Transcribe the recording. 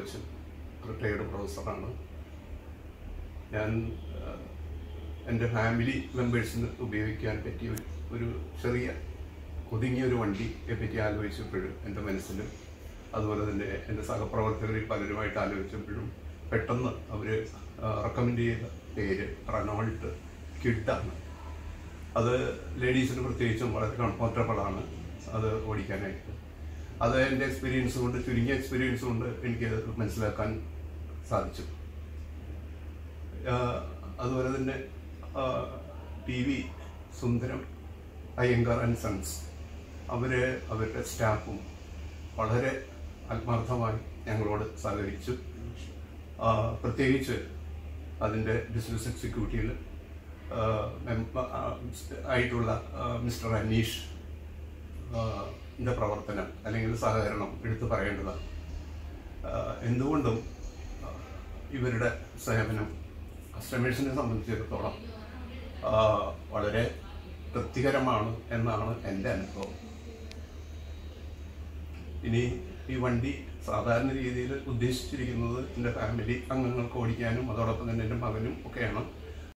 coach retired പ്രൊഫസറാണ് ഞാൻ ആ, എൻ്റെ ഫാമിലി മെമ്പേഴ്സിന് ഉപയോഗിക്കാൻ പറ്റിയ ഒരു- ഒരു ചെറിയ ഒതുങ്ങിയ ഒരു വണ്ടിയെ പറ്റി ആലോചിച്ചപ്പോഴും എൻ്റെ മനസ്സിലും അതുപോലെ തന്നെ എൻ്റെ സഹപ്രവർത്തകരിൽ പലരുമായിട്ട് ആലോചിച്ചപ്പോഴും പെട്ടെന്ന് അവർ റെക്കമെൻഡ് ചെയ്ത പേര് റെനോൾട്ട് കിഡാണ് അത് ലേഡീസിന് പ്രത്യേകിച്ചും വളരെ കംഫർട്ടബിൾ ആണ് അത് ഓടിക്കാനായിട്ട് അത് എൻ്റെ എക്സ്പീരിയൻസ് കൊണ്ട് ചുരുങ്ങിയ എക്സ്പീരിയൻസ് കൊണ്ട് എനിക്ക് മനസ്സിലാക്കാൻ സാധിച്ചു ആഹ് അതുപോലെ തന്നെ T V Sundaram Iyengar and sons അവര് അവരുടെ സ്റ്റാഫും വളരെ ആത്മാർത്ഥമായി ഞങ്ങളോട് സഹകരിച്ചു ആഹ് പ്രത്യേകിച്ച് അതിൻ്റെ ബിസിനസ് എക്സിക്യൂട്ടീവിൽ ആയിട്ടുള്ള ആഹ് മിസ്റ്റർ അനീഷ് ആഹ് ന്റെ പ്രവർത്തനം അല്ലെങ്കിൽ സഹകരണം എടുത്തു പറയേണ്ടതാണ് ആഹ് എന്തുകൊണ്ടും ആഹ് ഇവരുടെ സേവനം കസ്റ്റമേഴ്സിനെ സംബന്ധിച്ചിടത്തോളം ആഹ് വളരെ തൃപ്തികരമാണ് എന്നാണ് എൻ്റെ അനുഭവം ഇനി ഈ വണ്ടി സാധാരണ രീതിയിൽ ഉദ്ദേശിച്ചിരിക്കുന്നത് എൻ്റെ ഫാമിലി അംഗങ്ങൾക്ക് ഓടിക്കാനും അതോടൊപ്പം തന്നെ എൻ്റെ മകനും ഒക്കെയാണ്